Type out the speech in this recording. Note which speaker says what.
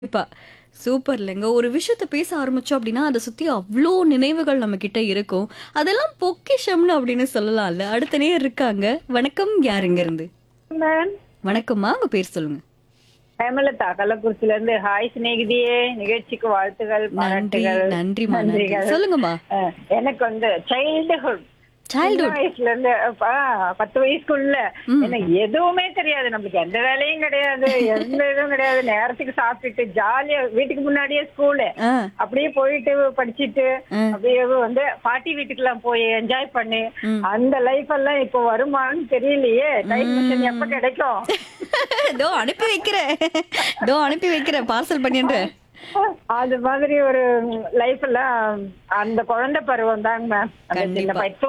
Speaker 1: கண்டிப்பா. சூப்பர் இல்லங்க. ஒரு விஷயத்த பேச ஆரம்பிச்சோம் அப்டின்னா, அத சுத்தி அவ்ளோ நினைவுகள் நம்ம கிட்ட இருக்கும். அதெல்லாம் பொக்கிஷம்னு அப்படின்னு சொல்லலாம்ல. அடுத்த நேயர் இருக்காங்க. வணக்கம். யார் இருந்து?
Speaker 2: மேம்
Speaker 1: வணக்கம்மா. உங்க பேர் சொல்லுங்க.
Speaker 2: ஹேமலதா கள்ளக்குறிச்சில இருந்து ஹாய் சிநேகிதியே நிகழ்ச்சிக்கு வாழ்த்துகள்
Speaker 1: நன்றி.
Speaker 2: பாராட்டுகள்
Speaker 1: நன்றிம்மா. நன்றி.
Speaker 2: நன்றிகள்
Speaker 1: சொல்லுங்கம்மா.
Speaker 2: அஹ், எனக்கு வந்து சைல்டுஹுட்
Speaker 1: சைல்ட்ஹுட்.
Speaker 2: வயசுல இருந்து அப்ப, பத்து வயசுக்குள்ள
Speaker 1: ம்.
Speaker 2: எனக்கு எதுவுமே தெரியாது நம்மளுக்கு எந்த வேலையும் கிடையாது எந்த இதுவும் கிடையாது நேரத்துக்கு சாப்பிட்டுட்டு ஜாலியா வீட்டுக்கு முன்னாடியே ஸ்கூலு
Speaker 1: ஆ.
Speaker 2: அப்படியே போயிட்டு படிச்சிட்டு
Speaker 1: ஆ.
Speaker 2: அப்படியே வந்து பாட்டி வீட்டுக்கு எல்லாம் போய் என்ஜாய் பண்ணி
Speaker 1: ம்.
Speaker 2: அந்த லைஃப் எல்லாம் இப்போ வருமான்னு தெரியலையே டைம் மிஷின் எப்ப கிடைக்கும்
Speaker 1: தோ அனுப்பி வைக்கிறேன். தோ அனுப்பி வைக்கிறேன். பார்சல் பண்ணிடுறேன்.
Speaker 2: அது மாதிரி ஒரு லைஃப் எல்லாம் அந்த குழந்தை பருவம் தாங்க மேம் அந்த சின்ன
Speaker 1: கண்டிப்பா.
Speaker 2: பையன்